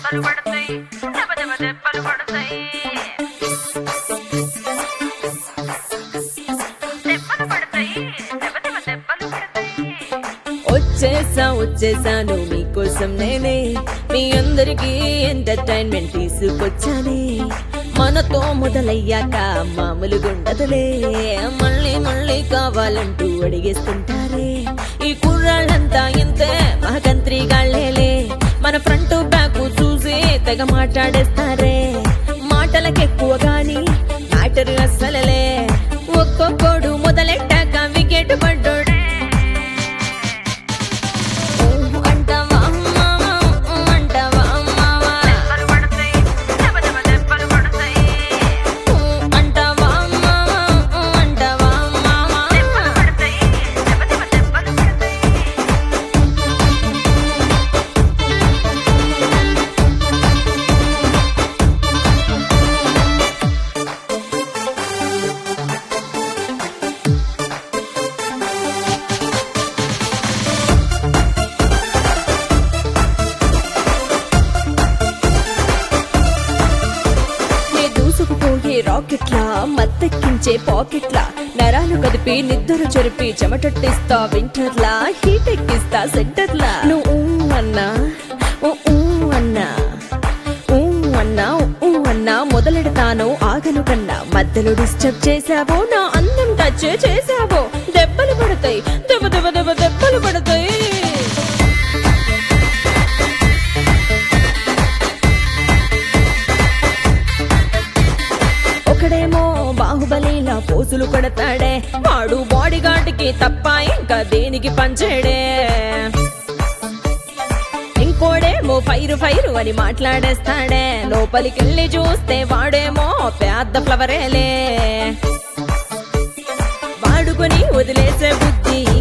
దెబ్బలు పడతాయి దెబ్బ దెబ్బ దెబ్బలు పడతాయి దెబ్బలు పడతాయి దెబ్బ దెబ్బ దెబ్బలు పడతాయి వచ్చేసా వచ్చేసాను మీకోసం నేనే మీ అందరికీ ఎంటర్టైన్మెంట్ తీసుకొచ్చానే మనతో మొదలయ్యాక మామూలు గుండదులే మళ్ళీ మళ్ళీ కావాలంటూ అడిగేస్తుంటారే ఈ కుర్రాళ్ళంతా ఇంతే మహకంత్రి గాళ్ళేలే మన ఫ్రంట్ బ్యాక్ చూసి తెగ మాట్లాడేస్తారే మాటలకెక్కువ గాని మ్యాటర్ అస్సలలే ఒక్కొక్కడు మొదలెట్టాక వికెట్ పడ్డోడే ఊహు అంటావా మావా, ఊ అంటావా మావా? దెబ్బలు పడతాయి దెబ్బ దెబ్బ దెబ్బలు పడతాయి ఊ అంటావా మావా, ఊ అంటావా మావా? దెబ్బలు పడతాయి దెబ్బ దెబ్బ దెబ్బలు పడతాయి నే దూసుకుపోయే రాకెట్లా మత్తెక్కించే పాకెట్లా నరాలు కదిపి నిద్ర చెరిపి చెమటొట్టిస్తా వింటర్లా హీట్ ఎక్కిస్తా సెంటర్లా నువ్వు ఊ అన్నా ఊ ఊ అన్నా ఊ అన్నా ఊ అన్నా మొదలెడతాను ఆగను కన్నా మధ్యలో డిస్టర్బ్ చేసావో నా అందం టచ్ చేసావో దెబ్బలు పడతాయి దెబ్బ దెబ్బ దెబ్బ దెబ్బలు పడతాయి ఒకడేమో బాహుబలిలా పోజులు కొడతాడే వాడు బాడీ గార్డ్కి తప్ప ఇంకా దేనికి పంచేడే ఇంకోడేమో ఫైరు ఫైరు అని మాట్లాడేస్తాడే లోపలికెళ్ళి చూస్తే వాడేమో పెద్ద ఫ్లవరేలే వాడుకొని వదిలేసే బుద్ధి